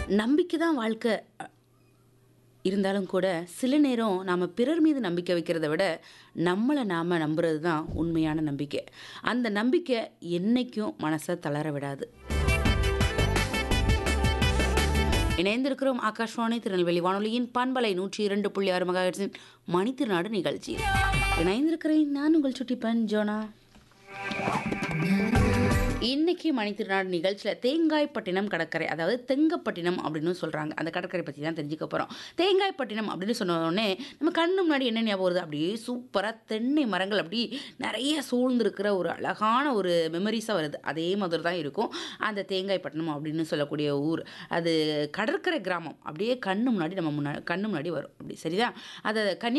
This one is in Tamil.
நம்பிக்கை தான் வாழ்க்கை அ, இருந்தாலும் கூட சில நேரம் நாம் பிறர் மீது நம்பிக்கை வைக்கிறத விட நம்மளை நாம் நம்புறது தான் உண்மையான நம்பிக்கை அந்த நம்பிக்கை என்னைக்கும் மனசை தளர விடாது இணைந்திருக்கிறோம் ஆகாஷ்வாணி திருநெல்வேலி வானொலியின் பண்பலை நூற்றி இரண்டு புள்ளி ஆறு மகாஹெர்ட்ஸின் மணித்திருநாடு நிகழ்ச்சி இணைந்திருக்கிறேன் நான் உங்கள் சுட்டிப்பன் ஜோனா இன்னைக்கு மணித்திருநாடு நிகழ்ச்சியில் தேங்காய்பட்டினம் கடற்கரை அதாவது தெங்கப்பட்டினம் அப்படின்னு சொல்கிறாங்க அந்த கடற்கரை பற்றி தான் தெரிஞ்சுக்க போகிறோம் தேங்காய்பட்டினம் அப்படின்னு சொன்ன உடனே நம்ம கண்ணு முன்னாடி என்ன ஞாபகம் வருது அப்படியே சூப்பராக தென்னை மரங்கள் அப்படி நிறைய சூழ்ந்திருக்கிற ஒரு அழகான ஒரு மெமரிஸாக வருது அதே மாதிரி தான் இருக்கும் அந்த தேங்காய்பட்டினம் அப்படின்னு சொல்லக்கூடிய ஊர் அது கடற்கரை கிராமம் அப்படியே கண்ணு முன்னாடி நம்ம முன்னாடி கண்ணு முன்னாடி வரும் அப்படி சரிதான் அதை கன்னியா